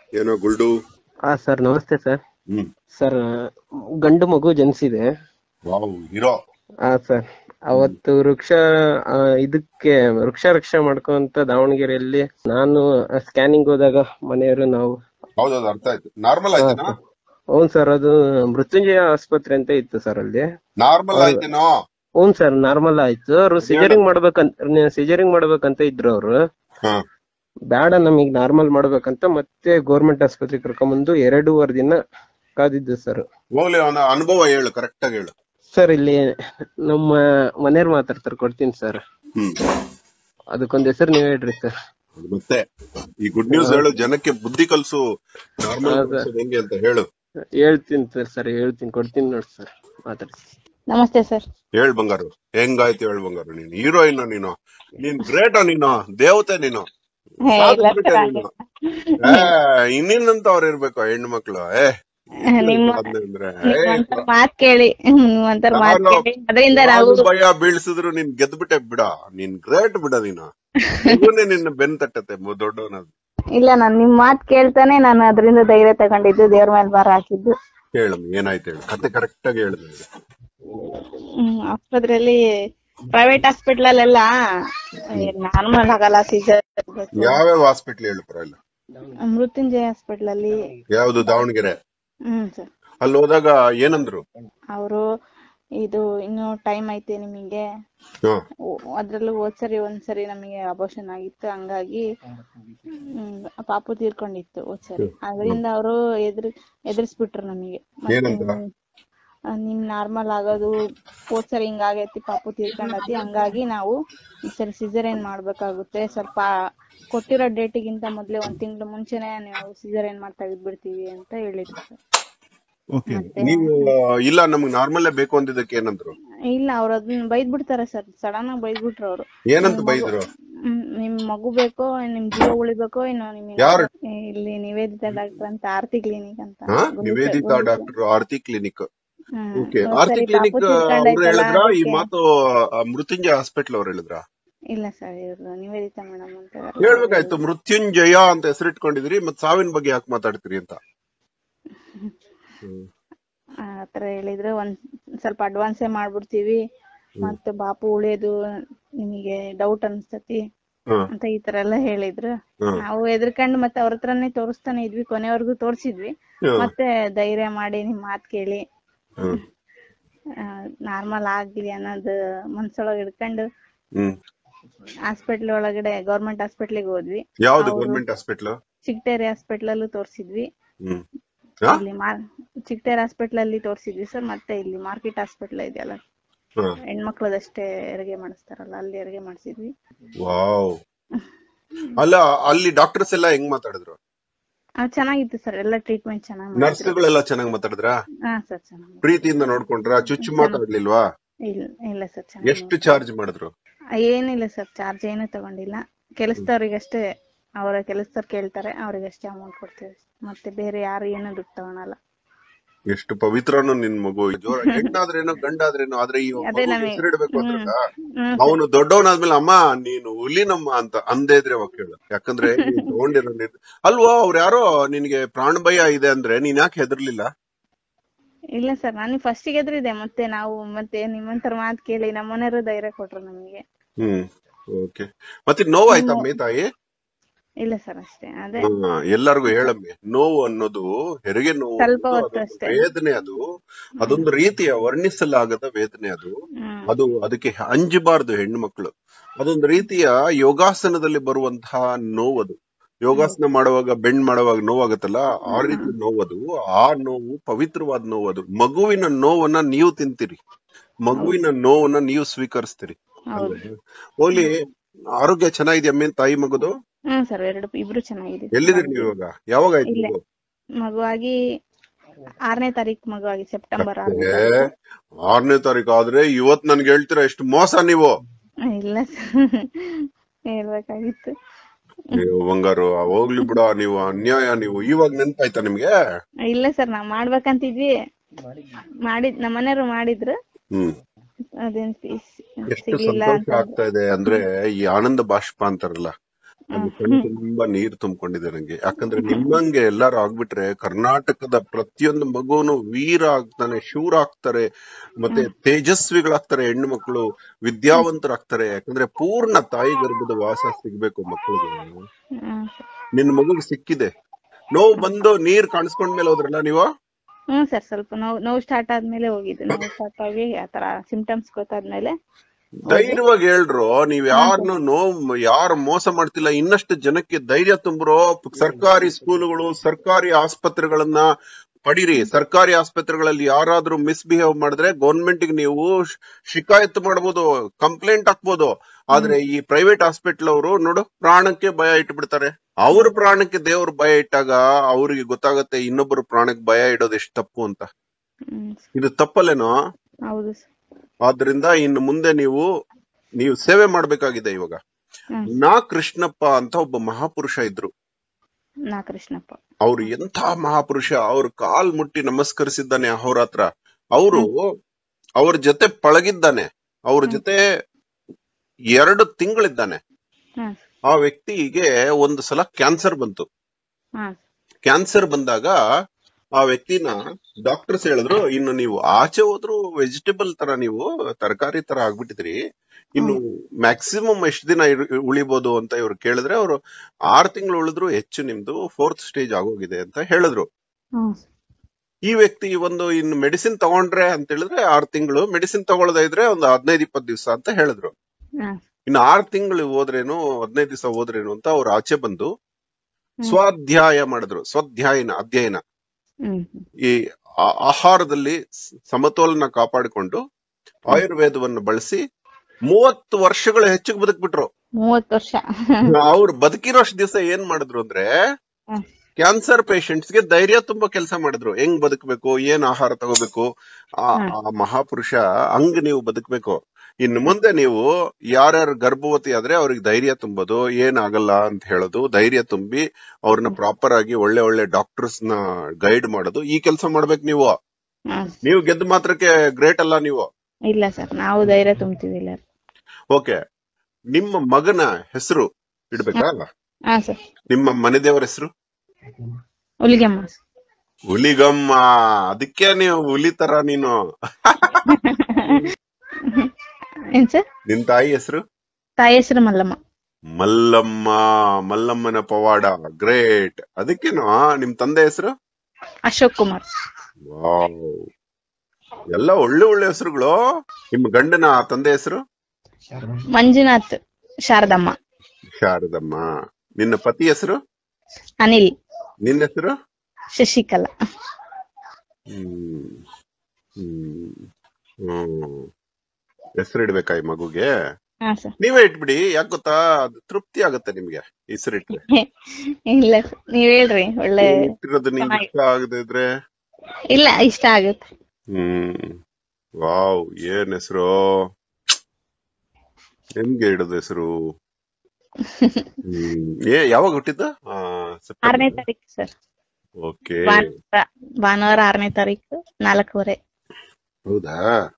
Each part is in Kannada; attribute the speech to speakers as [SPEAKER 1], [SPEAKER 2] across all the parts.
[SPEAKER 1] ಏನೋ ಗುಲ್ಡು
[SPEAKER 2] ಹಾ ಸರ್ ನಮಸ್ತೆ ಸರ್
[SPEAKER 1] ಹ್ಮ್
[SPEAKER 2] ಸರ್ ಗಂಡು ಮಗು ಜನಿಸಿದೆ
[SPEAKER 1] ವಾವ್ ಹೀರೋ
[SPEAKER 2] ಹಾ ಸರ್ ಅವತ್ತು ವೃಕ್ಷ ಆ, ಇದಕ್ಕೆ ವೃಕ್ಷ ರಕ್ಷೆ ಮಾಡ್ಕೊಂತ ದಾವಣಗೆರೆಯಲ್ಲಿ ನಾನು ಸ್ಕ್ಯಾನಿಂಗ್ ಹೋದಾಗ ಮನೆಯವರು ನಾವು
[SPEAKER 1] ಹೌದೌದು ಅರ್ಥ ಆಯ್ತು ನಾರ್ಮಲ್ ಆಯ್ತೇನೋ
[SPEAKER 2] ಹ್ಞೂ ಸರ್ ಅದು ಮೃತ್ಯುಂಜಯ ಆಸ್ಪತ್ರೆ ಅಂತ ಇತ್ತು ಸರ್ ಅಲ್ಲಿ
[SPEAKER 1] ನಾರ್ಮಲ್ ಆಯ್ತೇನೋ
[SPEAKER 2] ಹ್ಞೂ ಸರ್ ನಾರ್ಮಲ್ ಆಯ್ತು ಅವ್ರು ಸಿಜರಿಂಗ್ ಮಾಡ್ಬೇಕಂತ ಸಿಜರಿಂಗ್ ಮಾಡ್ಬೇಕಂತ ಇದ್ರು ಅವ್ರು
[SPEAKER 1] ಹಾ
[SPEAKER 2] ಬೇಡ ನಮಗ್ ನಾರ್ಮಲ್ ಮಾಡ್ಬೇಕಂತ ಮತ್ತೆ ಗೌರ್ಮೆಂಟ್ ಆಸ್ಪತ್ರೆಗೆ ಕರ್ಕೊಂಬಂದು ಎರಡೂವರೆ ದಿನ ಕಾದಿದ್ದು ಸರ್
[SPEAKER 1] ಹೋಗ್ಲಿ ಅವನ ಅನುಭವ ಹೇಳು ಕರೆಕ್ಟ್ ಆಗಿ ಹೇಳು
[SPEAKER 2] ಸರ್ ಇಲ್ಲಿ ನಮ್ಮ ಮನೆಯವ್ರು ಮಾತಾಡ್ತಾರೆ ಕೊಡ್ತೀನಿ ಸರ್
[SPEAKER 1] ಹ್ಮ್
[SPEAKER 2] ಅದಕ್ಕೊಂದ್ ಹೆಸರು ನೀವ್ ಹೇಳ್ರಿ ಸರ್
[SPEAKER 1] ಅದು ಮತ್ತೆ ಈ ಗುಡ್ ನ್ಯೂಸ್ ಹೇಳು ಜನಕ್ಕೆ ಬುದ್ಧಿ ಕಲ್ಸು ನಾರ್ಮಲ್ ಹೆಂಗೆ ಅಂತ ಹೇಳು
[SPEAKER 2] ಹೇಳ್ತೀನಿ ಸರ್ ಸರ್ ಹೇಳ್ತೀನಿ ಕೊಡ್ತೀನಿ ನೋಡಿ ಸರ್ ಮಾತಾಡ್ಸಿ
[SPEAKER 3] ನಮಸ್ತೆ ಸರ್
[SPEAKER 1] ಹೇಳ್ ಬಂಗಾರು ಹೆಂಗಾಯ್ತು ಹೇಳ್ ಬಂಗಾರು ನೀನು ಹೀರೋಯಿನ್ ನೀನು ನೀನ್ ಗ್ರೇಟ್ ನೀನು ದೇವತೆ ನೀನು
[SPEAKER 3] ಹೇ, ಇಲ್ಲ
[SPEAKER 1] ಸಾಕ್ಬಿಟ್ಟೆ
[SPEAKER 3] sir,
[SPEAKER 1] ನೀನು ಏ ಇನ್ನಿನ್ನಂತ ಅವ್ರು ಇರ್ಬೇಕು ಹೆಣ್ಣು ಮಕ್ಳು ಏ
[SPEAKER 3] ನಿಮ್ಮ
[SPEAKER 1] ಅಂದ್ರೆ
[SPEAKER 3] ನಿಮ್ಮಂತರ ಮಾತ್ ಕೇಳಿ ನಿಮ್ಮಂತರ ಮಾತ್
[SPEAKER 1] ನಾನು
[SPEAKER 3] ಕೇಳಿ ಅದರಿಂದ ನಾವು
[SPEAKER 1] ಯಾವ್ದು ಭಯ ಬೀಳ್ಸಿದ್ರು ನೀನ್ ಗೆದ್ಬಿಟ್ಟೆ ಬಿಡ ನೀನ್ ಗ್ರೇಟ್ ಬಿಡ ನೀನು ಮಗುನೇ ನಿನ್ನ ಬೆನ್ ತಟ್ಟತೆ ಮು- ದೊಡ್ಡವನದು
[SPEAKER 3] ಇಲ್ಲ ನಾನ್ ನಿಮ್ ಮಾತ್ ಕೇಳ್ತಾನೆ ನಾನು ಅದರಿಂದ ಧೈರ್ಯ ತಗೊಂಡಿದ್ದು ದೇವ್ರ ಮೇಲೆ ಭಾರ ಹಾಕಿದ್ದು
[SPEAKER 1] ಹೇಳು ಏನಾಯ್ತು ಹೇಳು ಕತೆ ಕರೆಕ್ಟ್ ಆಗಿ ಹೇಳು ನನಗೆ.
[SPEAKER 3] ಹ್ಮ್ ಆಸ್ಪತ್ರೆಯಲ್ಲಿ ಪ್ರೈವೇಟ್ ಹಾಸ್ಪಿಟಲ್ ಅಲ್ಲೆಲ್ಲ ನಾರ್ಮಲ್ ಆಗಲ್ಲ ಸೀಸರ್
[SPEAKER 1] ಯಾವ್ಯಾವ ಹಾಸ್ಪಿಟ್ಲ್ ಹೇಳು ಪರವಾಗಿಲ್ಲ
[SPEAKER 3] ಮೃತ್ಯುಂಜಯ ಹಾಸ್ಪಿಟಲ್ ಅಲ್ಲಿ
[SPEAKER 1] ಯಾವ್ದು ದಾವಣಗೆರೆ
[SPEAKER 3] ಹ್ಮ್ ಸರ್
[SPEAKER 1] ಅಲ್ಲಿ ಹೋದಾಗ ಏನಂದ್ರು
[SPEAKER 3] ಅವರು ಇದು ಇನ್ನು ಟೈಮ್ ಐತೆ ನಿಮಗೆ
[SPEAKER 1] ಹ
[SPEAKER 3] ಅದ್ರಲ್ಲೂ ಹೋದ್ಸರಿ ಒಂದ್ಸರಿ ನಮಗೆ ಅಬೋಷನ್ ಆಗಿತ್ತು ಹಂಗಾಗಿ ಹ್ಮ್, ಪಾಪು ತೀರ್ಕೊಂಡಿತ್ತು ಹೋದ್ಸರಿ ಅದರಿಂದ ಅವರು ಎದುರು ಎದುರಿಸ್ಬಿಟ್ರು ನಮಗೆ
[SPEAKER 1] ಏನಂತ?
[SPEAKER 3] ನಿಮ್ ನಾರ್ಮಲ್ ಆಗೋದು ಹೋದ್ಸರಿ ಹಿಂಗಾಗೈತಿ ಪಾಪು ತೀರ್ಕೊಂಡತಿ ಹಂಗಾಗಿ ನಾವು ಈ ಸರಿ ಸಿಸರೇನ್ ಮಾಡ್ಬೇಕಾಗುತ್ತೆ ಸ್ವಲ್ಪ ಕೊಟ್ಟಿರೋ ಡೇಟಿಗಿಂತ ಮೊದ್ಲೇ ಒಂದ್ ತಿಂಗಳು ಮುಂಚೆನೆ ನಾವು ಸಿಸರೇನ್ ಮಾಡಿ ತೆಗೆದ್ಬಿಡ್ತೀವಿ ಅಂತ ಹೇಳಿದ್ರು ಸರ್
[SPEAKER 1] ನೀವು ಇಲ್ಲ ನಮ್ಗೆ ನಾರ್ಮಲ್ ಬೇಕು ಅಂದಿದ್ದಕ್ಕೆ ಏನಂದ್ರು
[SPEAKER 3] ಇಲ್ಲ ಅವ್ರ ಅದನ್ನ ಬೈದ್ ಬಿಡ್ತಾರೆ ಸರ್ ಸಡನ್ ಆಗಿ ಬೈದ್ ಬಿಟ್ರು ಅವ್ರು
[SPEAKER 1] ಏನಂತ ಬೈದ್ರು
[SPEAKER 3] ಹ್ಮ್, ನಿಮ್ ಮಗು ಬೇಕೋ ನಿಮ್ ಜೀವ ಉಳಿಬೇಕೋ ಇನ್ನು ನಿಮ್
[SPEAKER 1] ಯಾರು?
[SPEAKER 3] ಇಲ್ಲಿ ನಿವೇದಿತಾ ಡಾಕ್ಟರ್ ಅಂತ ಆರ್ತಿ ಕ್ಲಿನಿಕ್ ಅಂತ
[SPEAKER 1] ಹಾ
[SPEAKER 3] ಗುಂಡ್ಲುಪೇಟೆ-
[SPEAKER 1] ನಿವೇದಿತಾ
[SPEAKER 3] ಗುಂಡ್ಲುಪೇಟೆ.
[SPEAKER 1] ಡಾಕ್ಟರ್ ಆರ್ತಿ ಕ್ಲಿನಿಕ್
[SPEAKER 3] ಹ್ಮ್.
[SPEAKER 1] ಓಕೆ
[SPEAKER 3] ಒಂದ್
[SPEAKER 1] ಆರ್ತಿ
[SPEAKER 3] ಸರಿ
[SPEAKER 1] ಕ್ಲಿನಿಕ್
[SPEAKER 3] ಪಾಪು
[SPEAKER 1] ಅವ್ರು
[SPEAKER 3] ತೀರ್ಕೊಂಡೈತಲ್ಲ
[SPEAKER 1] ಹೇಳಿದ್ರ ಈ
[SPEAKER 3] ಅದಕ್ಕೆ-
[SPEAKER 1] ಮಾತು ಆ, ಮೃತ್ಯುಂಜಯ ಹಾಸ್ಪಿಟ್ಲ್ ಅವ್ರು ಹೇಳಿದ್ರ
[SPEAKER 3] ಇಲ್ಲ ಸರ್ ಇವ್ರು ನಿವೇದಿತಾ ಮೇಡಮ್ ಅಂತ ಇದಾರೆ.
[SPEAKER 1] ಹೇಳ್ಬೇಕಾಯ್ತು ಮೃತ್ಯುಂಜಯ ಅಂತ ಹೆಸರಿಟ್ಕೊಂಡಿದ್ರಿ ಮತ್ ಸಾವಿನ ಬಗ್ಗೆ ಯಾಕೆ ಮಾತಾಡ್ತೀರಿ ಅಂತ ಹ್ಮ್.
[SPEAKER 3] ಆ ತರ ಹೇಳಿದ್ರು ಒಂದ್ ಸ್ವಲ್ಪ ಅಡ್ವಾನ್ಸೇ ಮಾಡ್ಬಿಡ್ತೀವಿ ಮತ್ತೆ ಬಾಪು ಉಳಿಯೋದು ನಿಮಗೆ ಡೌಟ್ ಅನ್ಸ್ತತಿ
[SPEAKER 1] ಹ್ಮ್.
[SPEAKER 3] ಅಂತ ಈ ತರ ಎಲ್ಲ ಹೇಳಿದ್ರು
[SPEAKER 1] ಹ್ಮ್.
[SPEAKER 3] ನಾವು ಎದ್ರಕಂಡು ಮತ್ತೆ ಅವ್ರ ಹತ್ರನೇ ತೋರಿಸ್ತಾನೆ ಇದ್ವಿ ಕೊನೆವರೆಗೂ ತೋರ್ಸಿದ್ವಿ
[SPEAKER 1] ಹ್ಮ್.
[SPEAKER 3] ಮತ್ತೆ ಧೈರ್ಯ ಮಾಡಿ ನಿಮ್ ಮಾತ್ ಕೇಳಿ
[SPEAKER 1] ಹ್ಮ್.
[SPEAKER 3] ನಾರ್ಮಲ್ ಆಗಿದೆ ಅನ್ನೋದು ಮನ್ಸೊಳಗ್ ಹಿಡ್ಕೊಂಡು
[SPEAKER 1] ಹ್ಮ್
[SPEAKER 3] ಹಾಸ್ಪಿಟ್ಲ್ ಒಳಗಡೆ ಗೌರ್ಮೆಂಟ್ ಹಾಸ್ಪಿಟ್ಲಿಗೆ ಹೋದ್ವಿ
[SPEAKER 1] ಯಾವ್ದು
[SPEAKER 3] ಅವ್ರು-
[SPEAKER 1] ಗೌರ್ಮೆಂಟ್ ಹಾಸ್ಪಿಟ್ಲ್
[SPEAKER 3] ಚಿಗಟೇರಿ ಹಾಸ್ಪಿಟ್ಲ್ ಅಲ್ಲೂ ತೋರ್ಸಿದ್ವಿ
[SPEAKER 1] ಹ್ಮ್ ಹಾ?
[SPEAKER 3] ಇಲ್ಲಿ ಮಾರ್ ಚಿಗಟೇರಿ ಹಾಸ್ಪಿಟ್ಲ್ ಅಲ್ಲಿ ತೋರ್ಸಿದ್ವಿ ಸರ್ ಮತ್ತೆ ಇಲ್ಲಿ ಮಾರ್ಕೆಟ್ ಹಾಸ್ಪಿಟ್ಲ್ ಇದೆಯಲ್ಲ
[SPEAKER 1] ಹ್ಮ್.
[SPEAKER 3] ಹೆಣ್ಮಕ್ಳದಷ್ಟೇ ಹೆರಿಗೆ ಮಾಡಿಸ್ತಾರಲ್ಲ ಅಲ್ಲಿ ಹೆರಿಗೆ ಮಾಡಿಸಿದ್ವಿ
[SPEAKER 1] ವಾವ್ ಅಲ್ಲ ಅಲ್ಲಿ ಡಾಕ್ಟರ್ಸ್ ಎಲ್ಲ ಹೆಂಗ್ ಮಾತಾಡಿದ್ರು
[SPEAKER 3] ಚೆನ್ನಾಗಿತ್ತು ಸರ್ ಎಲ್ಲ ಟ್ರೀಟ್ಮೆಂಟ್ ಚೆನ್ನಾಗಿ ಮಾಡಿದ್ರು
[SPEAKER 1] ನರ್ಸ್ಗಳೆಲ್ಲ ಚೆನ್ನಾಗ್ ಮಾತಾಡಿದ್ರ
[SPEAKER 3] ಹಾ ಸರ್ ಚೆನ್ನಾಗಿ
[SPEAKER 1] ಪ್ರೀತಿಯಿಂದ ನೋಡ್ಕೊಂಡ್ರ ಚುಚ್ಚು ಮಾತಾಡ್ಲಿಲ್ವಾ
[SPEAKER 3] ಇಲ್ಲ ಇಲ್ಲ ಸರ್ ಚೆನ್ನಾಗಿ
[SPEAKER 1] ಎಷ್ಟು ಚಾರ್ಜ್ ಮಾಡಿದ್ರು
[SPEAKER 3] ಏನಿಲ್ಲ ಸರ್ ಚಾರ್ಜ್ ಏನು ತಗೊಂಡಿಲ್ಲ ಕೆಲಸದವ್ರಿಗಷ್ಟೇ ಅವರ ಕೆಲಸದವ್ರು ಕೇಳ್ತಾರೆ ಅವ್ರಿಗಷ್ಟೇ ಅಮೌಂಟ್ ಕೊಡ್ತೀವಿ ಮತ್ತೆ ಬೇರೆ ಯಾರು ಏನು ದುಡ್ಡು ತಗೊಳಲ್ಲ
[SPEAKER 1] ಎಷ್ಟು ಪವಿತ್ರನು ನಿನ್ ಮಗು ಜೋರ ಹೆಣ್ಣಾದ್ರೇನು ಗಂಡಾದ್ರೇನು ಆದ್ರೆ ಈ
[SPEAKER 3] ಅದೇ ನಮಗೆ-
[SPEAKER 1] ಹೆಸರಿಡ್ಬೇಕು ಅಂದ್ರಲ್ಲ
[SPEAKER 3] ಹ್ಮ್
[SPEAKER 1] ಅವನು ದೊಡ್ಡವನಾದ್ಮೇಲೆ ಅಮ್ಮ ನೀನು ಹುಲಿನಮ್ಮ ಅಂತ ಅಂದೇ ಇದ್ರೆ ಅವಾಗ ಕೇಳು ಯಾಕಂದ್ರೆ ನೀನ್ ತಗೊಂಡಿರೋ ನಿರ್- ಅಲ್ವಾ ಅವ್ರು ಯಾರೋ ನಿನ್ಗೆ ಪ್ರಾಣ ಭಯ ಇದೆ ಅಂದ್ರೆ ನೀನ್ ಯಾಕೆ ಹೆದರ್ಲಿಲ್ಲ
[SPEAKER 3] ಇಲ್ಲ ಸರ್ ನಾನು ಫಸ್ಟಿಗೆ ಎದ್ರಿದೆ ಮತ್ತೆ ನಾವು ಮತ್ತೆ ನಿಮ್ಮಂತರ ಮಾತು ಕೇಳಿ ನಮ್ಮ ಮನೆಯವರು ಧೈರ್ಯ ಕೊಟ್ರು ನಮಗೆ
[SPEAKER 1] ಹ್ಮ್ ಓಕೆ ಮತ್ತೆ ನೋವಾಯ್ತಮ್ಮಿ ತಾಯಿ
[SPEAKER 3] ಇಲ್ಲ ಸರ್ ಅಷ್ಟೇ ಅದೇ
[SPEAKER 1] ಹ್ಮ್, ಎಲ್ಲರಿಗೂ ಹೇಳಮ್ಮಿ ನೋವು ಅನ್ನೋದು ಹೆರಿಗೆ ನೋವು
[SPEAKER 3] ಸ್ವಲ್ಪ
[SPEAKER 1] ಅನ್ನೋದು
[SPEAKER 3] ಹೊತ್ತು
[SPEAKER 1] ಅದೊಂದು
[SPEAKER 3] ಅಷ್ಟೇ.
[SPEAKER 1] ವೇದನೆ ಅದು ಅದೊಂದು ರೀತಿಯ ವರ್ಣಿಸಲಾಗದ ವೇದನೆ ಅದು
[SPEAKER 3] ಹ್ಮ್
[SPEAKER 1] ಅದು ಅದಕ್ಕೆ ಅಂಜಬಾರ್ದು ಹೆಣ್ಣು ಮಕ್ಕಳು ಅದೊಂದು ರೀತಿಯ ಯೋಗಾಸನದಲ್ಲಿ ಬರುವಂತಹ ನೋವದು ಯೋಗಾಸನ ಮಾಡುವಾಗ ಬೆಂಡ್ ಮಾಡುವಾಗ ನೋವಾಗತ್ತಲ್ಲ ಆ ರೀತಿ ನೋವದು ಆ ನೋವು ಪವಿತ್ರವಾದ ನೋವದು ಮಗುವಿನ ನೋವನ್ನ ನೀವು ತಿಂತೀರಿ ಮಗುವಿನ ನೋವನ್ನ ನೀವು ಸ್ವೀಕರಿಸ್ತೀರಿ
[SPEAKER 3] ಹೌದು
[SPEAKER 1] ಹೋಗ್ಲಿ ಆರೋಗ್ಯ ಚೆನ್ನಾಗಿದೆಯಮ್ಮೆ ತಾಯಿ ಮಗುದು
[SPEAKER 3] ಹ್ಮ್ ಸರ್ ಎರಡು ಇಬ್ರು ಚೆನ್ನಾಗಿದೆ
[SPEAKER 1] ಎಲ್ಲಿದ್ದೀರಿ ನೀವು ಇವಾಗ ಯಾವಾಗ ಆಯ್ತು
[SPEAKER 3] ಇಲ್ಲೇ.
[SPEAKER 1] ಮಗು?
[SPEAKER 3] ಮಗುವಾಗಿ ಆರನೇ ತಾರೀಕು ಮಗುವಾಗಿ ಸೆಪ್ಟೆಂಬರ್ ಆರನೇ
[SPEAKER 1] ಏ,
[SPEAKER 3] ತಾರೀಕು
[SPEAKER 1] ಆರನೇ ತಾರೀಕು ಆದ್ರೆ ಇವತ್ ನನ್ಗೆ ಹೇಳ್ತೀರಾ ಎಷ್ಟು ಮೋಸ ನೀವು
[SPEAKER 3] ಇಲ್ಲ ಸರ್ ಹೇಳ್ಬೇಕಾಗಿತ್ತು
[SPEAKER 1] ನೀವು ಬಂಗಾರು ಹೋಗ್ಲಿ ಬಿಡ ನೀವು ಅನ್ಯಾಯ ನೀವು ಇವಾಗ ನೆನ್ಪಾಯ್ತಾ ನಿಮ್ಗೆ
[SPEAKER 3] ಇಲ್ಲ ಸರ್ ನಾವ್ ಮಾಡ್ಬೇಕಂತಿದ್ವಿ ಮಾಡಿದ್ ನಮ್ಮ ಮನೆಯವ್ರು ಮಾಡಿದ್ರು
[SPEAKER 1] ಹ್ಮ್
[SPEAKER 3] ಅದೇನ್ ಫೀಸ್
[SPEAKER 1] ಎಷ್ಟು
[SPEAKER 3] ಸಿಗ್ಲಿಲ್ಲ
[SPEAKER 1] ಸಂತೋಷ
[SPEAKER 3] ಅಂತ
[SPEAKER 1] ಆಗ್ತಾ ಇದೆ ಅಂದ್ರೆ ಈ ಆನಂದ ಬಾಷ್ಪ ಅಂತಾರಲ್ಲ ಅದು ಕಣ್ಣು ತುಂಬಾ ನೀರ್ ತುಂಬಿಕೊಂಡಿದೆ ನಂಗೆ ಯಾಕಂದ್ರೆ ನಿಮ್ಮಂಗೆ ಎಲ್ಲಾರು ಆಗ್ಬಿಟ್ರೆ ಕರ್ನಾಟಕದ ಪ್ರತಿಯೊಂದು ಮಗುನು ವೀರ ಆಗ್ತಾನೆ ಶೂರ ಆಗ್ತಾರೆ ಮತ್ತೆ ತೇಜಸ್ವಿಗಳಾಗ್ತಾರೆ ಹೆಣ್ಣು ಮಕ್ಕಳು ವಿದ್ಯಾವಂತರಾಗ್ತಾರೆ ಯಾಕಂದ್ರೆ ಪೂರ್ಣ ತಾಯಿ ಗರ್ಭದ ವಾಸ ಸಿಗ್ಬೇಕು ಮಕ್ಕಳಿಗೆ
[SPEAKER 3] ಹ್ಮ್ ಸರ್
[SPEAKER 1] ನಿನ್ ಮಗುಗ್ ಸಿಕ್ಕಿದೆ ನೋವು ಬಂದು ನೀರ್ ಕಾಣಿಸ್ಕೊಂಡ್ಮೇಲೆ ಹೋದ್ರಲ್ಲ ನೀವು
[SPEAKER 3] ಹ್ಮ್ ಸರ್ ಸ್ವಲ್ಪ ನೋವು ನೋವು ಸ್ಟಾರ್ಟ್ ಆದ್ಮೇಲೆ ಹೋಗಿದ್ದು ನೋವು ಸ್ಟಾರ್ಟ್ ಆಗಿ ಆತರ ಸಿಂಪ್ಟಮ್ಸ್ ಗೊತ್ತಾದ್ಮೇಲೆ
[SPEAKER 1] ಧೈರ್ಯವಾಗಿ ಹೇಳ್ರು ನೀವ್ ಯಾರನ್ನು ನೋವು ಯಾರು ಮೋಸ ಮಾಡ್ತಿಲ್ಲ ಇನ್ನಷ್ಟು ಜನಕ್ಕೆ ಧೈರ್ಯ ತುಂಬ್ರೋ ಸರ್ಕಾರಿ ಸ್ಕೂಲುಗಳು ಸರ್ಕಾರಿ ಆಸ್ಪತ್ರೆಗಳನ್ನ ಪಡೀರಿ ಸರ್ಕಾರಿ ಆಸ್ಪತ್ರೆಗಳಲ್ಲಿ ಯಾರಾದ್ರೂ ಮಿಸ್ಬಿಹೇವ್ ಮಾಡಿದ್ರೆ ಗೌರ್ಮೆಂಟ್ ಗೆ ನೀವು ಶ್- ಶಿಕಾಯತ್ ಮಾಡ್ಬೋದು ಕಂಪ್ಲೇಂಟ್ ಹಾಕ್ಬೋದು ಆದ್ರೆ ಈ ಪ್ರೈವೇಟ್ ಹಾಸ್ಪಿಟಲ್ ಅವರು ನೋಡು ಪ್ರಾಣಕ್ಕೆ ಭಯ ಇಟ್ಬಿಡ್ತಾರೆ ಅವ್ರ ಪ್ರಾಣಕ್ಕೆ ದೇವ್ರ ಭಯ ಇಟ್ಟಾಗ ಅವ್ರಿಗೆ ಗೊತ್ತಾಗತ್ತೆ ಇನ್ನೊಬ್ಬರ ಪ್ರಾಣಕ್ಕೆ ಭಯ ಇಡೋದು ಎಷ್ಟು ತಪ್ಪು ಅಂತ
[SPEAKER 3] ಹ್ಮ್
[SPEAKER 1] ಇದು ತಪ್ಪಲ್ಲೇನೋ
[SPEAKER 3] ಹೌದು ಸರ್
[SPEAKER 1] ಆದ್ರಿಂದ ಇನ್ನು ಮುಂದೆ ನೀವು ನೀವು ಸೇವೆ ಮಾಡ್ಬೇಕಾಗಿದೆ ಇವಾಗ
[SPEAKER 3] ಹ್ಮ್
[SPEAKER 1] ನಾ ಕೃಷ್ಣಪ್ಪ ಅಂತ ಒಬ್ಬ ಮಹಾಪುರುಷ ಇದ್ರು
[SPEAKER 3] ನಾ ಕೃಷ್ಣಪ್ಪ
[SPEAKER 1] ಅವ್ರು ಎಂಥ ಮಹಾಪುರುಷ ಅವ್ರ ಕಾಲ್ ಮುಟ್ಟಿ ನಮಸ್ಕರಿಸಿದ್ದಾನೆ ಅವ್ರ ಹತ್ರ ಅವರು ಅವ್ರ ಜೊತೆ ಪಳಗಿದ್ದಾನೆ ಅವ್ರ ಜೊತೆ ಎರಡು ತಿಂಗಳಿದ್ದಾನೆ
[SPEAKER 3] ಹ್ಮ್
[SPEAKER 1] ಆ ವ್ಯಕ್ತಿಗೆ ಒಂದು ಸಲ ಕ್ಯಾನ್ಸರ್ ಬಂತು
[SPEAKER 3] ಹ್ಮ್
[SPEAKER 1] ಕ್ಯಾನ್ಸರ್ ಬಂದಾಗ ಆ ವ್ಯಕ್ತಿನ ಡಾಕ್ಟರ್ಸ್ ಹೇಳಿದ್ರು ಇನ್ನು ನೀವು ಆಚೆ ಹೋದ್ರು ವೆಜಿಟೇಬಲ್ ತರ ನೀವು ತರಕಾರಿ ತರ ಆಗ್ಬಿಟ್ಟಿದ್ರಿ ಇನ್ನು ಮ್ಯಾಕ್ಸಿಮಮ್ ಎಷ್ಟು ದಿನ ಇರ್- ಉಳಿಬೋದು ಅಂತ ಇವ್ರು ಕೇಳಿದ್ರೆ ಅವರು ಆರ್ ತಿಂಗಳು ಉಳಿದ್ರು ಹೆಚ್ಚು ನಿಮ್ದು ಫೋರ್ತ್ ಸ್ಟೇಜ್ ಆಗೋಗಿದೆ ಅಂತ ಹೇಳಿದ್ರು
[SPEAKER 3] ಹ್ಮ್
[SPEAKER 1] ಈ ವ್ಯಕ್ತಿ ಒಂದು ಇನ್ನು ಮೆಡಿಸಿನ್ ತಗೊಂಡ್ರೆ ಅಂತ ಹೇಳಿದ್ರೆ ಆರ್ ತಿಂಗಳು ಮೆಡಿಸಿನ್ ತಗೊಳ್ಳದೇ ಇದ್ರೆ ಒಂದು ಹದಿನೈದು ಇಪ್ಪತ್ತು ದಿವಸ ಅಂತ ಹೇಳಿದ್ರು
[SPEAKER 3] ಹ್ಮ್
[SPEAKER 1] ಇನ್ನು ಆರ್ ತಿಂಗಳು ಹೋದ್ರೇನು ಹದಿನೈದು ದಿವಸ ಹೋದ್ರೇನು ಅಂತ ಅವ್ರು ಆಚೆ ಬಂದು ಸ್ವಾಧ್ಯಾಯ ಮಾಡಿದ್ರು ಸ್ವಾಧ್ಯಾಯನ ಅಧ್ಯಯನ
[SPEAKER 3] ಹ್ಮ್
[SPEAKER 1] ಈ ಆ- ಆಹಾರದಲ್ಲಿ ಸ- ಸಮತೋಲನ ಕಾಪಾಡಿಕೊಂಡು ಆಯುರ್ವೇದವನ್ನು ಬಳಸಿ ಮೂವತ್ತು ವರ್ಷಗಳು ಹೆಚ್ಚಿಗೆ ಬದುಕ್ಬಿಟ್ರು
[SPEAKER 3] ಮೂವತ್ತು ವರ್ಷ
[SPEAKER 1] ಅವ್ರು ಬದುಕಿರೋಷ್ಟು ದಿವಸ ಏನ್ ಮಾಡಿದ್ರು ಅಂದ್ರೆ
[SPEAKER 3] ಹ್ಮ್.
[SPEAKER 1] ಕ್ಯಾನ್ಸರ್ ಪೇಷಂಟ್ಸ್ ಗೆ ಧೈರ್ಯ ತುಂಬಾ ಕೆಲಸ ಮಾಡಿದ್ರು ಹೆಂಗ್ ಬದುಕಬೇಕು ಏನ್ ಆಹಾರ ತಗೋಬೇಕು ಆ ಆ ಮಹಾಪುರುಷ ಹಂಗ್ ನೀವು ಬದುಕಬೇಕು ಇನ್ನು ಮುಂದೆ ನೀವು ಯಾರ್ಯಾರು ಗರ್ಭವತಿ ಆದ್ರೆ ಅವ್ರಿಗೆ ಧೈರ್ಯ ತುಂಬೋದು ಏನಾಗಲ್ಲ ಅಂತ ಹೇಳೋದು ಧೈರ್ಯ ತುಂಬಿ ಅವ್ರನ್ನ ಪ್ರಾಪರ್ ಆಗಿ ಒಳ್ಳೆ ಒಳ್ಳೆ ಡಾಕ್ಟರ್ಸ್ ನ ಗೈಡ್ ಮಾಡೋದು ಈ ಕೆಲಸ ಮಾಡ್ಬೇಕು ನೀವು
[SPEAKER 3] ಹ್ಮ್
[SPEAKER 1] ನೀವು ಗೆದ್ದ ಮಾತ್ರಕ್ಕೆ ಗ್ರೇಟ್ ಅಲ್ಲ ನೀವು
[SPEAKER 3] ಇಲ್ಲ ಸರ್ ನಾವು ಧೈರ್ಯ ತುಂಬ್ತಿದಿಲ್ಲ
[SPEAKER 1] ಓಕೆ ನಿಮ್ಮ ಮಗನ ಹೆಸರು ಇಡ್ಬೇಕಾ
[SPEAKER 3] ಹಾ ಸರ್
[SPEAKER 1] ನಿಮ್ಮ ಮನೆ ದೇವರ ಹೆಸರು
[SPEAKER 3] ಹುಲಿಗೆಮ್ಮ
[SPEAKER 1] ಹುಲಿಗಮ್ಮ ಅದಕ್ಕೆ ನೀವು ಹುಲಿ ತರ ನೀನು
[SPEAKER 3] ಏನ್ ಸರ್
[SPEAKER 1] ನಿನ್ ತಾಯಿ ಹೆಸರು
[SPEAKER 3] ತಾಯಿ ಹೆಸರು ಮಲ್ಲಮ್ಮ
[SPEAKER 1] ಮಲ್ಲಮ್ಮ ಮಲ್ಲಮ್ಮನ ಪವಾಡ ಗ್ರೇಟ್ ಅದಕ್ಕೇನು ನಿಮ್ ತಂದೆ ಹೆಸರು
[SPEAKER 3] ಅಶೋಕ್ ಕುಮಾರ್
[SPEAKER 1] ವಾವ್ ಎಲ್ಲ ಒಳ್ಳೆ ಒಳ್ಳೆ ಹೆಸರುಗಳು ನಿಮ್ಮ ಗಂಡನ ತಂದೆ ಹೆಸರು
[SPEAKER 3] ಮಂಜುನಾಥ್ ಶಾರದಮ್ಮ
[SPEAKER 1] ಶಾರದಮ್ಮ ನಿನ್ನ ಪತಿ ಹೆಸರು
[SPEAKER 3] ಅನಿಲ್
[SPEAKER 1] ನಿನ್ನ ಹೆಸರು
[SPEAKER 3] ಶಶಿಕಲಾ
[SPEAKER 1] ಹ್ಮ್ ಹ್ಮ್ ಹ್ಮ್ ಹೆಸರು ಇಡ್ಬೇಕಾ ಈ ಮಗುಗೆ
[SPEAKER 3] ಹಾ ಸರ್
[SPEAKER 1] ನೀವೇ ಇಟ್ಬಿಡಿ ಯಾಕೆ ಗೊತ್ತಾ ಅದು ತೃಪ್ತಿ ಆಗುತ್ತೆ ನಿಮ್ಗೆ ಹೆಸರಿಟ್ರೆ
[SPEAKER 3] ಇಲ್ಲ sir. ನೀವ್ ಹೇಳ್ರಿ ಒಳ್ಳೆ
[SPEAKER 1] ಇಟ್ಟಿರೋದು ನಿಮ್ಗೆ ಇಷ್ಟ ಆಗದೆ ಇದ್ರೆ
[SPEAKER 3] ಇಲ್ಲ ಇಷ್ಟ ಆಗುತ್ತೆ
[SPEAKER 1] ಹ್ಮ್ ವಾವ್ ಏನ್ ಹೆಸರು ಹೆಂಗೆ ಇಡೋದು ಹೆಸರು ಹ್ಮ್ ಏ ಯಾವಾಗ ಹುಟ್ಟಿದ್ದ
[SPEAKER 3] ಆರನೇ ತಾರೀಕು ಸರ್
[SPEAKER 1] ಓಕೆ
[SPEAKER 3] ಭಾನುವಾರ ಭಾನುವಾರ ಆರನೇ ತಾರೀಕು ನಾಲ್ಕೂವರೆ
[SPEAKER 1] ಹೌದಾ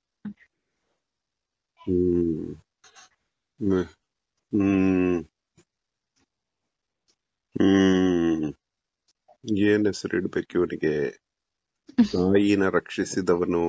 [SPEAKER 1] ಹ್ಮ್ ಹ್ಮ್ ಹ್ಮ್ ಹ್ಮ್ ಏನ್ ಹೆಸರು ಇಡ್ಬೇಕು ಇವನಿಗೆ ತಾಯಿನ ರಕ್ಷಿಸಿದವನು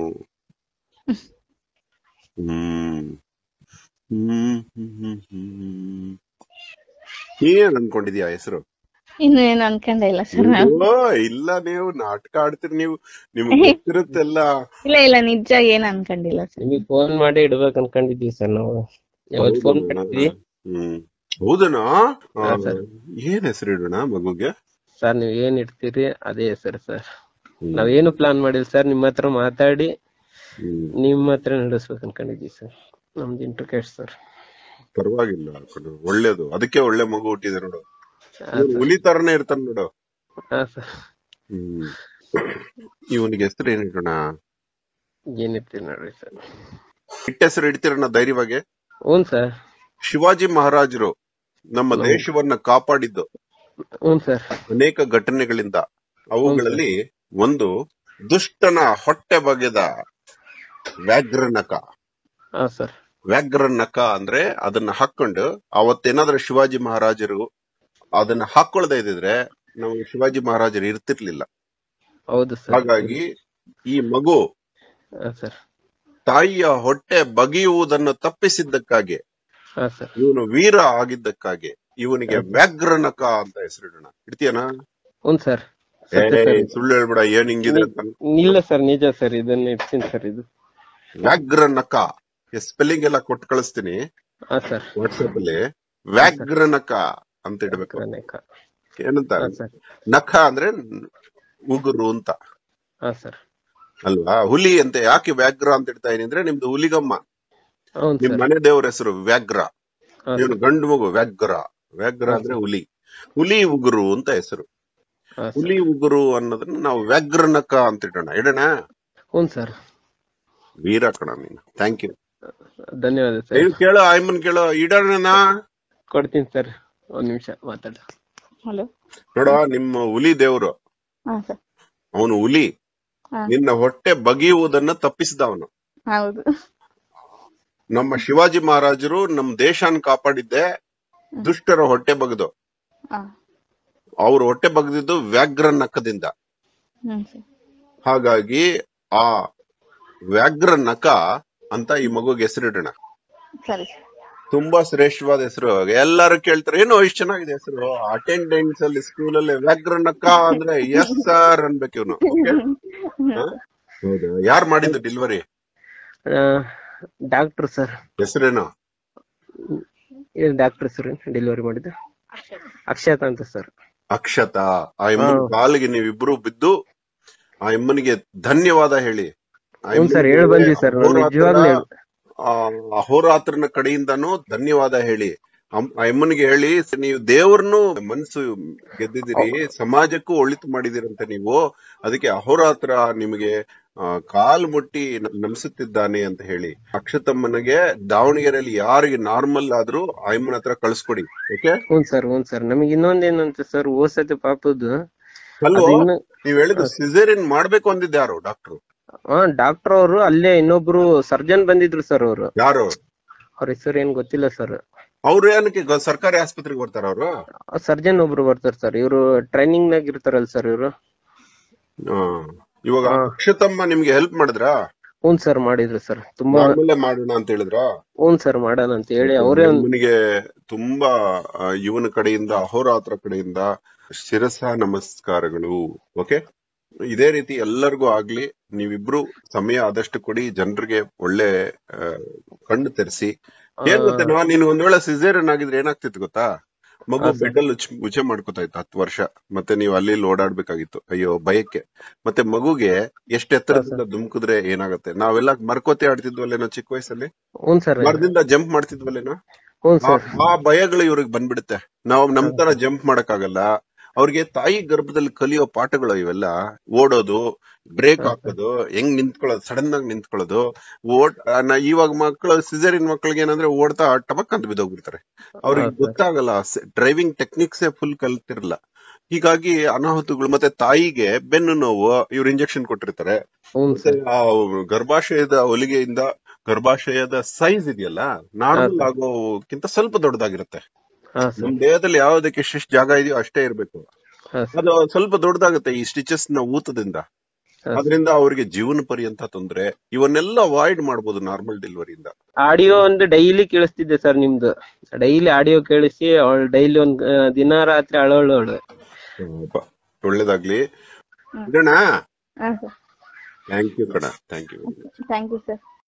[SPEAKER 1] ಹ್ಮ್ ಹ್ಮ್ ಹ್ಮ್ ಹ್ಮ್ ಹ್ಮ್ ಏನ್ ಅನ್ಕೊಂಡಿದ್ಯಾ ಹೆಸರು
[SPEAKER 3] ಇನ್ನು ಏನು ಅನ್ಕೊಂಡೆ ಇಲ್ಲ ಸರ್
[SPEAKER 1] ಅಯ್ಯೋ, ಇಲ್ಲ ನೀವು ನಾಟಕ ಆಡ್ತೀರಿ ನೀವು ನಿಮ್ಗೆ ಗೊತ್ತಿರುತ್ತೆಲ್ಲ
[SPEAKER 3] ಇಲ್ಲ ಇಲ್ಲ ನಿಜ ಏನ್ ಅನ್ಕೊಂಡಿಲ್ಲ ಸರ್
[SPEAKER 2] ನಿಮಗೆ ಫೋನ್ ಮಾಡಿ ಇಡ್ಬೇಕು ಅನ್ಕೊಂಡಿದ್ವಿ ಸರ್ ನಾವು ಯಾವತ್ ಫೋನ್ ಮಾಡಿದ್ವಿ
[SPEAKER 1] ಹ್ಮ್ ಹೌದನಾ ಆ,
[SPEAKER 2] ಹಾ, ಸರ್.
[SPEAKER 1] ಏನ್ ಹೆಸರು ಇಡೋಣ ಮಗುಗೆ
[SPEAKER 2] ಸರ್ ನೀವ್ ಏನ್ ಇಡ್ತೀರಿ ಅದೇ ಹೆಸರು ಸರ್ ನಾವೇನು ಪ್ಲಾನ್ ಮಾಡಿಲ್ಲ ಸರ್ ನಿಮ್ಮ ಹತ್ರ ಮಾತಾಡಿ
[SPEAKER 1] ಹ್ಮ್
[SPEAKER 2] ನಿಮ್ಮ ಹತ್ರ ನಡೆಸ್ಬೇಕು ಅನ್ಕೊಂಡಿದ್ವಿ ಸರ್ ನಮ್ದು ಇಂಟರ್ಕೇಟ್ ಸರ್
[SPEAKER 1] ಪರವಾಗಿಲ್ಲ ಕಣೋ, ಒಳ್ಳೇದು ಅದಕ್ಕೆ ಒಳ್ಳೆ ಮಗು ಹುಟ್ಟಿದೆ ನೋಡು
[SPEAKER 2] ಹಾ
[SPEAKER 1] ಇವ್ನು
[SPEAKER 2] ಸರ್
[SPEAKER 1] ಹುಲಿ ತರನೇ ಇರ್ತಾನೆ ನೋಡು
[SPEAKER 2] ಹಾ ಸರ್
[SPEAKER 1] ಹ್ಮ್ ಇವನಿಗೆ ಹೆಸರು ಏನ್ ಇಡೋಣ
[SPEAKER 2] ಏನಿರ್ತೀರಿ ನೋಡ್ರಿ ಸರ್
[SPEAKER 1] ಇಟ್ಟ ಹೆಸರು ಇಡ್ತೀರಣ್ಣ ಧೈರ್ಯವಾಗಿ
[SPEAKER 2] ಹ್ಞೂ ಸರ್
[SPEAKER 1] ಶಿವಾಜಿ ಮಹಾರಾಜರು ನಮ್ಮ ದೇಶವನ್ನ ಕಾಪಾಡಿದ್ದು
[SPEAKER 2] ಹ್ಞೂ ಸರ್
[SPEAKER 1] ಅನೇಕ ಘಟನೆಗಳಿಂದ ಅವುಗಳಲ್ಲಿ ಒಂದು ದುಷ್ಟನ ಹೊಟ್ಟೆ ಬಗೆದ ವ್ಯಾಘ್ರನಕ
[SPEAKER 2] ಹಾ ಸರ್
[SPEAKER 1] ವ್ಯಾಘ್ರನಕ ಅಂದ್ರೆ ಅದನ್ನ ಹಾಕೊಂಡು ಅವತ್ತೇನಾದ್ರೂ ಶಿವಾಜಿ ಮಹಾರಾಜರು ಅದನ್ನ ಹಾಕೊಳ್ದೇ ಇದ್ದಿದ್ರೆ ನಮಗೆ ಶಿವಾಜಿ ಮಹಾರಾಜರು ಇರ್ತಿರ್ಲಿಲ್ಲ
[SPEAKER 2] ಹೌದು ಸರ್
[SPEAKER 1] ಹಾಗಾಗಿ ಈ ಮಗು
[SPEAKER 2] ಹಾ ಸರ್
[SPEAKER 1] ತಾಯಿಯ ಹೊಟ್ಟೆ ಬಗೆಯುವುದನ್ನು ತಪ್ಪಿಸಿದ್ದಕ್ಕಾಗಿ
[SPEAKER 2] ಹಾ ಸರ್
[SPEAKER 1] ಇವನು ವೀರ ಆಗಿದ್ದಕ್ಕಾಗಿ ಇವನಿಗೆ ವ್ಯಾಘ್ರನಕ ಅಂತ ಹೆಸರಿಡೋಣ ಇಡ್ತೀಯನ
[SPEAKER 2] ಹ್ಞೂ ಸರ್
[SPEAKER 1] ಏ
[SPEAKER 2] ಸತ್ಯ ಸರ್
[SPEAKER 1] ಸುಳ್ಳು ಹೇಳ್ಬೇಡ ಏನ್ ಹಿಂಗಿದೆ ಅಂತ
[SPEAKER 2] ಇಲ್ಲ ಸರ್ ನಿಜ ಸರ್ ಇದನ್ನ ಇಡ್ತೀನಿ ಸರ್ ಇದು
[SPEAKER 1] ವ್ಯಾಘ್ರನಕ ಸ್ಪೆಲ್ಲಿಂಗ್ ಎಲ್ಲ ಕೊಟ್ಟು ಕಳಿಸ್ತೀನಿ
[SPEAKER 2] ಹಾ ಸರ್
[SPEAKER 1] ವಾಟ್ಸ್ಆಪ್ ಅಲ್ಲಿ ವ್ಯಾಘ್ರನಕ ಅಂತ ಇಡ್ಬೇಕು
[SPEAKER 2] ಅನೇಕ
[SPEAKER 1] ಏನಂತ
[SPEAKER 2] ಹಾ ಸರ್
[SPEAKER 1] ನಖ ಅಂದ್ರೆ ಉಗುರು ಅಂತ
[SPEAKER 2] ಹಾ ಸರ್
[SPEAKER 1] ಅಲ್ವಾ ಹುಲಿ ಅಂತ ಯಾಕೆ ವ್ಯಾಘ್ರ ಅಂತ ಇಡ್ತಾ ಇದೀನಿ ಅಂದ್ರೆ ನಿಮ್ದು ಹುಲಿಗಮ್ಮ
[SPEAKER 2] ಹೌದು
[SPEAKER 1] ನಿಮ್
[SPEAKER 2] ಸರ್
[SPEAKER 1] ಮನೆ ದೇವ್ರ ಹೆಸರು ವ್ಯಾಘ್ರ
[SPEAKER 2] ಹಾ
[SPEAKER 1] ಇವನು ಗಂಡು ಮಗು ವ್ಯಾಘ್ರ ವ್ಯಾಘ್ರ ಅಂದ್ರೆ ಹುಲಿ ಹುಲಿ ಉಗುರು ಅಂತ ಹೆಸರು
[SPEAKER 2] ಹಾ ಸರ್
[SPEAKER 1] ಹುಲಿ ಉಗುರು ಅನ್ನೋದನ್ನ ನಾವು ವ್ಯಾಘ್ರನಕ ಅಂತ ಇಡೋಣ ಇಡೋಣ
[SPEAKER 2] ಹ್ಞೂ ಸರ್
[SPEAKER 1] ವೀರ ಕಣ ನೀನು ಥ್ಯಾಂಕ್ ಯು
[SPEAKER 2] ಧನ್ಯವಾದ ಸರ್
[SPEAKER 1] ನೀವು ಕೇಳೋ ಆಯ್ಮನ್ ಕೇಳೋ ಇಡೋಣ
[SPEAKER 2] ಕೊಡ್ತೀನಿ ಸರ್ ಒಂದ್ ನಿಮಿಷ ಮಾತಾಡ
[SPEAKER 3] ಹಲೋ
[SPEAKER 1] ನೋಡ ನಿಮ್ಮ ಹುಲಿ ದೇವ್ರು
[SPEAKER 3] ಹಾ ಸರ್
[SPEAKER 1] ಅವನು ಹುಲಿ
[SPEAKER 3] ಹಾ
[SPEAKER 1] ನಿನ್ನ ಹೊಟ್ಟೆ ಬಗೆಯುವುದನ್ನ ತಪ್ಪಿಸಿದ ಅವನು
[SPEAKER 3] ಹೌದು
[SPEAKER 1] ನಮ್ಮ ಶಿವಾಜಿ ಮಹಾರಾಜರು ನಮ್ ದೇಶನ ಕಾಪಾಡಿದ್ದೆ ದುಷ್ಟರ ಹೊಟ್ಟೆ ಬಗ್ದು
[SPEAKER 3] ಹಾ
[SPEAKER 1] ಅವ್ರ ಹೊಟ್ಟೆ ಬಗ್ದಿದ್ದು ವ್ಯಾಘ್ರ ನಖದಿಂದ
[SPEAKER 3] ಹ್ಮ್ ಸರ್
[SPEAKER 1] ಹಾಗಾಗಿ ಆ ವ್ಯಾಘ್ರ ನಖ ಅಂತ ಈ ಮಗುಗೆ ಹೆಸರಿಡೋಣ
[SPEAKER 3] ಸರಿ ಸರ್
[SPEAKER 1] ತುಂಬಾ ಶ್ರೇಷ್ಠವಾದ ಹೆಸರು ಎಲ್ಲರೂ ಕೇಳ್ತಾರೆ ಏನೋ ಇಷ್ಟು ಚೆನ್ನಾಗಿದೆ ಹೆಸರು ಅಟೆಂಡೆನ್ಸ್ ಅಲ್ಲಿ ಸ್ಕೂಲ್ ಅಲ್ಲಿ ವ್ಯಾಘ್ರ ನಖ ಅಂದ್ರೆ ಎಸ್ ಸರ್ ಅನ್ಬೇಕು ಇವನು ಹೌದಾ ಯಾರು ಮಾಡಿದ್ದು ಡೆಲಿವರಿ
[SPEAKER 2] ಡಾಕ್ಟರ್ ಸರ್
[SPEAKER 1] ಹೆಸರೇನು
[SPEAKER 2] ಡಾಕ್ಟರ್ ಸರ್ ಡೆಲಿವರಿ ಮಾಡಿದ್ದು ಅಕ್ಷತ ಅಂತ ಸರ್
[SPEAKER 1] ಅಕ್ಷತಾ ಆ ಎಮ್ಮನ
[SPEAKER 2] ಹಾ.
[SPEAKER 1] ಕಾಲಿಗೆ ನೀವಿಬ್ರು ಬಿದ್ದು ಆ ಎಮ್ಮನಿಗೆ ಧನ್ಯವಾದ ಹೇಳಿ ಆ
[SPEAKER 2] ಹ್ಞೂ ಸರ್
[SPEAKER 1] ಎಮ್ಮನಿಗೆ
[SPEAKER 2] ಹೇಳಿ ಬಂದ್ವಿ ಸರ್ ನಾನು
[SPEAKER 1] ಅಹೋರಾತ್ರ-
[SPEAKER 2] ನಿಜವಾಗ್ಲೂ ಹೇಳ್-
[SPEAKER 1] ಆ ಅಹೋರಾತ್ರನ ಕಡೆಯಿಂದಾನು ಧನ್ಯವಾದ ಹೇಳಿ ಅಮ್- ಆ ಎಮ್ಮನಿಗೆ ಹೇಳಿ ನೀವು ದೇವ್ರನ್ನು ಮನಸ್ಸು ಗೆದ್ದಿದ್ದೀರಿ ಸಮಾಜಕ್ಕೂ ಒಳಿತು ಮಾಡಿದಿರಂತೆ ನೀವು ಅದಕ್ಕೆ ಅಹೋರಾತ್ರ ನಿಮಗೆ ಆ, ಕಾಲು ಮುಟ್ಟಿ ನ- ನಮಿಸುತ್ತಿದ್ದಾನೆ ಅಂತ ಹೇಳಿ ಅಕ್ಷತಮ್ಮನಿಗೆ ದಾವಣಗೆರೆಯಲ್ಲಿ ಯಾರಿಗೆ ನಾರ್ಮಲ್ ಆದ್ರೂ ಆ ಎಮ್ಮನ ಹತ್ರ ಕಳಿಸ್ಕೊಡಿ ಓಕೆ
[SPEAKER 2] ಹ್ಞೂ ಸರ್ ಹ್ಞೂ ಸರ್ ನಮಗೆ ಇನ್ನೊಂದೇನಂತ ಸರ್ ಓಸತಿ ಪಾಪದ್ದು
[SPEAKER 1] ಅಲ್ವೋ
[SPEAKER 2] ಅದು ಇನ್ನು
[SPEAKER 1] ನೀವ್ ಹೇಳಿದ್ದು ಸಿಸೇರಿಯನ್ ಮಾಡ್ಬೇಕು ಅಂದಿದ್ದು ಯಾರು ಡಾಕ್ಟ್ರು
[SPEAKER 2] ಹಾ ಡಾಕ್ಟರ್ ಅವರು ಅಲ್ಲೇ ಇನ್ನೊಬ್ರು ಸರ್ಜನ್ ಬಂದಿದ್ರು ಸರ್ ಅವರು
[SPEAKER 1] ಯಾರು
[SPEAKER 2] ಅವ್ರ ಹೆಸರು ಏನ್ ಗೊತ್ತಿಲ್ಲ ಸರ್
[SPEAKER 1] ಅವ್ರು ಏನಕ್ಕೆ ಗ- ಸರ್ಕಾರಿ ಆಸ್ಪತ್ರೆಗೆ ಬರ್ತಾರ ಅವರು
[SPEAKER 2] ಸರ್ಜನ್ ಒಬ್ರು ಬರ್ತಾರೆ ಸರ್ ಇವರು ಟ್ರೈನಿಂಗ್ ನಾಗ ಇರ್ತಾರಲ್ಲ ಸರ್ ಇವರು
[SPEAKER 1] ಇವಾಗ
[SPEAKER 2] ಹಾ.
[SPEAKER 1] ಅಕ್ಷತಮ್ಮ ನಿಮ್ಗೆ ಹೆಲ್ಪ್ ಮಾಡಿದ್ರಾ
[SPEAKER 2] ಹ್ಞೂ ಸರ್ ಮಾಡಿದ್ರು ಸರ್ ತುಂಬಾ
[SPEAKER 1] ಆಮೇಲೆ ಮಾಡೋಣ ಅಂತ ಹೇಳಿದ್ರಾ
[SPEAKER 2] ಹ್ಞೂ ಸರ್ ಮಾಡೋಣ ಅಂತ ಹೇಳಿ ಅವರೇ ಒಂದ್
[SPEAKER 1] ನಿಮಗೆ ತುಂಬಾ ಆ, ಇವನ ಕಡೆಯಿಂದ ಅಹೋರಾತ್ರ ಕಡೆಯಿಂದ ಶಿರಸ ನಮಸ್ಕಾರಗಳು ಓಕೆ ಇದೇ ರೀತಿ ಎಲ್ಲರಿಗೂ ಆಗ್ಲಿ ನೀವಿಬ್ರು ಸಮಯ ಆದಷ್ಟು ಕೊಡಿ ಜನರಿಗೆ ಒಳ್ಳೆ ಆ, ಕಣ್ಣು ತೆರೆಸಿ ಏನ್ ಗೊತ್ತೇನೋ ನೀನು ಒಂದ್ ವೇಳೆ ಸಿಸೇರಿಯನ್ ಆಗಿದ್ರೆ ಏನಾಗ್ತಿತ್ತು ಗೊತ್ತಾ ಮಗು
[SPEAKER 2] ಹಾ, ಸರ್.
[SPEAKER 1] ಬೆಡ್ ಅಲ್ಲಿ ಉಚ್- ಉಚೆ ಮಾಡ್ಕೋತಾ ಇತ್ತು ಹತ್ತು ವರ್ಷ ಮತ್ತೆ ನೀವು ಅಲ್ಲಿ ಇಲ್ಲಿ ಓಡಾಡ್ಬೇಕಾಗಿತ್ತು ಅಯ್ಯೋ ಭಯಕ್ಕೆ ಮತ್ತೆ ಮಗುಗೆ ಎಷ್ಟ್ ಎತ್ತರದಿಂದ ಧುಮುಕಿದ್ರೆ ಏನಾಗುತ್ತೆ ನಾವೆಲ್ಲ ಮರ್ಕೋತೆ ಆಡ್ತಿದ್ವಲ್ಲೇನೋ ಚಿಕ್ಕ ವಯಸ್ಸಲ್ಲಿ
[SPEAKER 2] ಹ್ಞೂ ಸರ್
[SPEAKER 1] ಮರದಿಂದ ಜಂಪ್ ಮಾಡ್ತಿದ್ವಲ್ಲೇನೋ
[SPEAKER 2] ಹ್ಞೂ
[SPEAKER 1] ಆ-
[SPEAKER 2] ಸರ್
[SPEAKER 1] ಆ ಭಯಗಳು ಇವ್ರಿಗೆ ಬಂದ್ಬಿಡುತ್ತೆ ನಾವು ನಮ್ ತರ ಜಂಪ್ ಮಾಡಕ್ಕಾಗಲ್ಲ ಅವ್ರಿಗೆ ತಾಯಿ ಗರ್ಭದಲ್ಲಿ ಕಲಿಯೋ ಪಾಠಗಳು ಇವೆಲ್ಲ ಓಡೋದು ಬ್ರೇಕ್ ಹಾಕೋದು ಹೆಂಗ್ ನಿಂತ್ಕೊಳ್ಳೋದು ಸಡನ್ ಆಗಿ ನಿಂತ್ಕೊಳ್ಳೋದು ಓಡ್ ಆ, ನಾ ಇವಾಗ ಮಕ್ಕಳು ಸಿಸೇರಿಯನ್ ಮಕ್ಕಳಿಗೆ ಏನಂದ್ರೆ ಓಡ್ತಾ ಟಬಕ್ ಅಂತ ಬಿದ್ದೋಗ್ಬಿಡ್ತಾರೆ ಅವ್ರಿಗೆ
[SPEAKER 2] ಹೌದು.
[SPEAKER 1] ಗೊತ್ತಾಗಲ್ಲ ಡ್ರೈವಿಂಗ್ ಟೆಕ್ನಿಕ್ಸ್ ಫುಲ್ ಕಲ್ತಿರಲ್ಲ ಹೀಗಾಗಿ ಅನಾಹುತಗಳು ಮತ್ತೆ ತಾಯಿಗೆ ಬೆನ್ನು ನೋವು ಇವ್ರು ಇಂಜೆಕ್ಷನ್ ಕೊಟ್ಟಿರ್ತಾರೆ
[SPEAKER 2] ಹ್ಞೂ
[SPEAKER 1] ಮತ್ತೆ
[SPEAKER 2] ಸರ್
[SPEAKER 1] ಆ ಗರ್ಭಾಶಯದ ಹೊಲಿಗೆಯಿಂದ ಗರ್ಭಾಶಯದ ಸೈಜ್ ಇದೆಯಲ್ಲ ನಾರ್ಮಲ್
[SPEAKER 2] ಹಾ.
[SPEAKER 1] ಆಗೋಕ್ಕಿಂತ ಸ್ವಲ್ಪ ದೊಡ್ಡದಾಗಿರುತ್ತೆ
[SPEAKER 2] ಹಾ ಸರ್
[SPEAKER 1] ನಮ್ ದೇಹದಲ್ಲಿ ಯಾವ್ದಕ್ಕೆ ಎಷ್ಟೆಷ್ಟು ಜಾಗ ಇದೆಯೋ ಅಷ್ಟೇ ಇರ್ಬೇಕು
[SPEAKER 2] ಹಾ ಸರ್
[SPEAKER 1] ಅದು ಸ್ವಲ್ಪ ದೊಡ್ಡದಾಗುತ್ತೆ ಈ ಸ್ಟಿಚಸ್ ನ ಊತದಿಂದ
[SPEAKER 2] ಹಾ.
[SPEAKER 1] ಅದರಿಂದ ಅವ್ರಿಗೆ ಜೀವನ ಪರ್ಯಂತ ತೊಂದ್ರೆ ಇವನ್ನೆಲ್ಲ ಅವಾಯ್ಡ್ ಮಾಡ್ಬೋದು ನಾರ್ಮಲ್ ಡೆಲಿವರಿಯಿಂದ
[SPEAKER 2] ಆಡಿಯೋ ಒಂದು ಡೈಲಿ ಕೇಳಿಸ್ತಿದ್ದೆ ಸರ್ ನಿಮ್ದು ಡೈಲಿ ಆಡಿಯೋ ಕೇಳಿಸಿ ಅವಳು ಡೈಲಿ ಒಂದ್ ಆ, ದಿನ ರಾತ್ರಿ ಅಳೋಳು ಅವಳು
[SPEAKER 1] ಒಳ್ಳೇದಾಗ್ಲಿ
[SPEAKER 3] ಹ್ಮ್.
[SPEAKER 1] ಇಡೋಣ
[SPEAKER 3] ಹಾ ಸರ್
[SPEAKER 1] ಥ್ಯಾಂಕ್ ಯು ಕಣ thank you
[SPEAKER 3] thank you sir